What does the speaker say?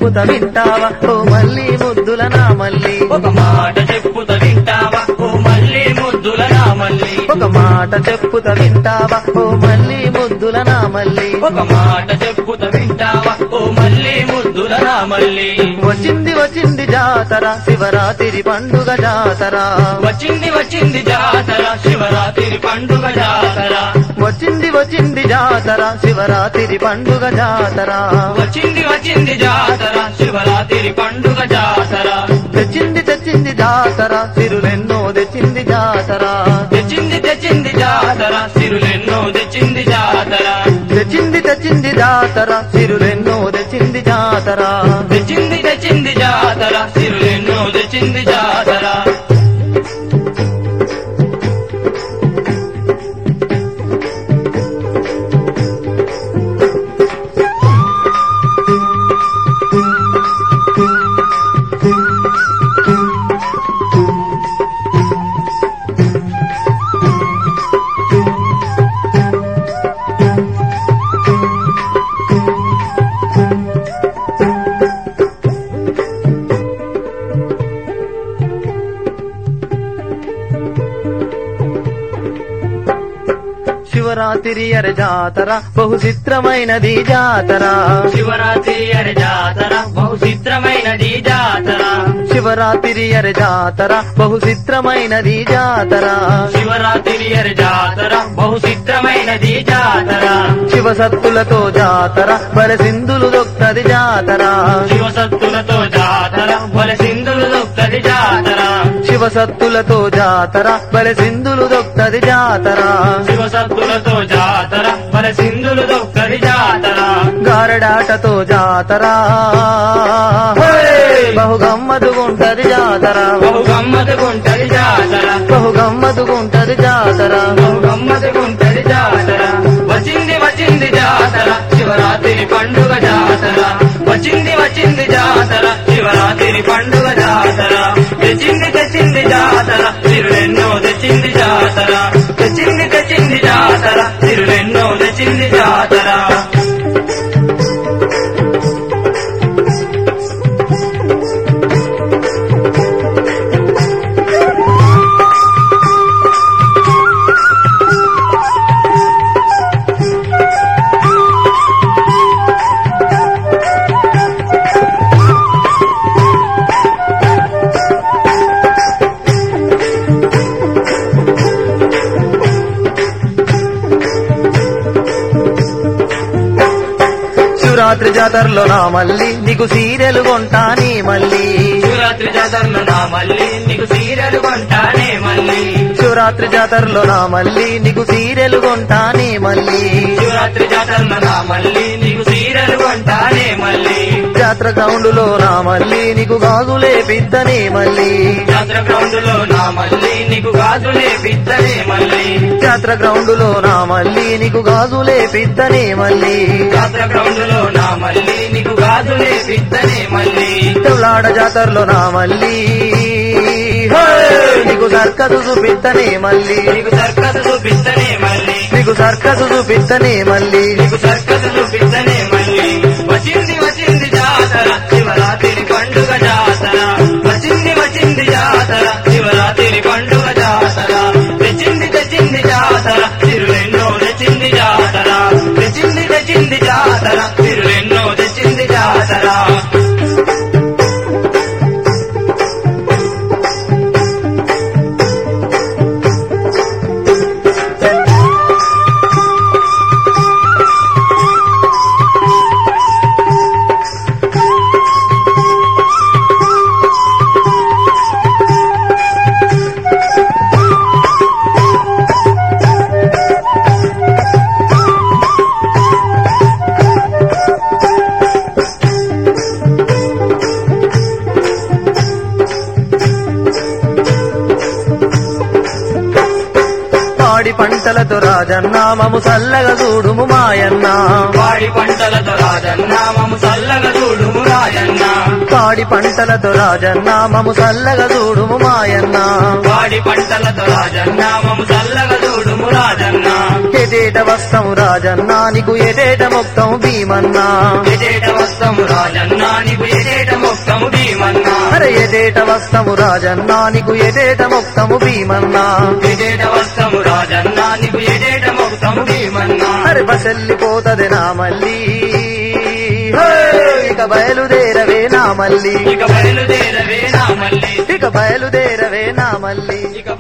చెప్పుత వింటావా ఓ మళ్ళీ ముద్దుల నా మళ్ళీ ఒక మాట చెప్పుత వింటావా ఓ మళ్ళీ ముద్దుల నా మళ్ళీ ఒక మాట చెప్పుత వింటావా ఓ మళ్ళీ ముద్దుల నా మళ్ళీ ఒక మాట చెప్పుత వింటావా ఓ మళ్ళీ ముద్దుల నా మళ్ళీ వచ్చింది వచ్చింది జాతర శివరాత్రి పండుగ జాతర వచ్చింది వచ్చింది జాతర శివరాత్రి పండుగ జాతర వచ్చింది వచ్చింది జాతర శివరాత్రి పండుగ జాతర వచ్చింది వచ్చింది జాతర శివరాత్రి పండుగ జాతర తెచ్చింది తెచ్చింది జాతర సిరులెన్నో తెచ్చింది జాతర తెచ్చింది తెచ్చింది జాతర సిరులెన్నో తెచ్చింది జాతర తెచ్చింది తెచ్చింది జాతర సిరులెన్నో తెచ్చింది జాతర తెచ్చింది తెచ్చింది జాతర సిరులెన్నో తెచ్చింది జాతర శివరాత్రి అరే జాతర బహు చిత్రమైనది జాతర శివరాత్రి అరే జాతర బహు చిత్రమైనది జాతర శివరాత్రి అరే జాతర బహు చిత్రమైనది జాతర శివరాత్రి అరే జాతర బహు చిత్రమైనది జాతర శివసత్తులతో జాతర బల సింధులు దొక్కది జాతర శివసత్తులతో జాతర బల సింధులు దొక్కది జాతర శివసత్తులతో జాతర బల సింధులు దొక్కది జాతర శివసత్తులతో జాతర బల సింధులు దొక్కది జాతర గారడాటతో జాతర హే! బహు గమ్మదుగుంటది జాతర బహు గమ్మతుకుంటది జాతర బహు గమ్మదుగుంటది జాతర బహు గమ్మతుకుంటది జాతర వచ్చింది వచ్చింది జాతర శివరాత్రి పండుగ జాతర వచ్చింది వచ్చింది జాతర శివరాత్రి పండుగ జాతర తెచ్చింది తెచ్చింది జాతర తిరులెన్నో తెచ్చింది జాతర తెచ్చింది తెచ్చింది జాతర తిరులెన్నో తెచ్చింది జాతర శివరాత్రి జాతరలో నా మళ్ళీ నీకు సీరియల్ కొంటాని మళ్ళీ శివరాత్రి జాతరలో నా మళ్ళీ నీకు సీరియల్ కొంటానే మళ్ళీ శివరాత్రి జాతరలో నా మళ్ళీ నీకు సీరియల్ కొంటాని మళ్ళీ శివరాత్రి జాతరలో నా మళ్ళీ నీకు సీరియల్ కొంటానే మళ్ళీ జాతర గ్రౌండులో నా మళ్ళీ నీకు గాజులే పిత్తని మళ్ళీ జాతర గ్రౌండ్ లో నా మళ్ళీ నీకు గాజులే పిత్తనే మళ్ళీ జాతర గ్రౌండులో నా మళ్ళీ నీకు గాజులే పిత్తని మళ్ళీ జాతర గ్రౌండ్ లో నా మళ్ళీ నీకు గాజులే పిత్తనే మళ్ళీ తెవలాడ జాతరలో నా మళ్ళీ హే! నీకు సర్కసు చూపిత్తనే మళ్ళీ నీకు సర్కస్ చూపిస్తనే మళ్ళీ నీకు సర్కసు చూపిత్తనే మళ్ళీ నీకు సర్కస్ చూపిస్తనే మళ్ళీ వచ్చింది వచ్చింది జాతర శివరాత్రి పండుగ జాతర వచ్చింది వచ్చింది జాతర శివరాత్రి పండుగ జాతర తెచ్చింది తెచ్చింది జాతర తిరులెన్నో తెచ్చింది జాతర తెచ్చింది తెచ్చింది జాతర తిరులెన్నో తెచ్చింది జాతర పాడి పంటలతో రాజన్నామము చల్లగా చూడుము మాయన్న వాడి పంటలతో రాజన్నామము చల్లగా చూడుము రాజన్న పాడి పంటలతో రాజన్నామము చల్లగా చూడుము మాయన్న వాడి పంటలతో రాజన్నామము చల్లగా చూడుము రాజన్న ఏటేట వస్తాం రాజన్నా నీకు ఏటేట మొక్తం భీమన్నా ఎటేట వస్తము రాజన్నా నీకు ఎటేట మొత్తము భీమన్నా అరే ఏటేట వస్తాము రాజన్నా నీకు ఏటేట మొక్తము భీమన్నా ఎటేట వస్తము రాజన్నా నీకు ఎటేట మొత్తము భీమన్నా అరే బసెల్లిపోతది నా మళ్ళీ హే! ఇక బయలుదేరవే నా మళ్ళీ ఇక బయలుదేరవే నా మళ్ళీ ఇక బయలుదేరవే నా మళ్ళీ ఇక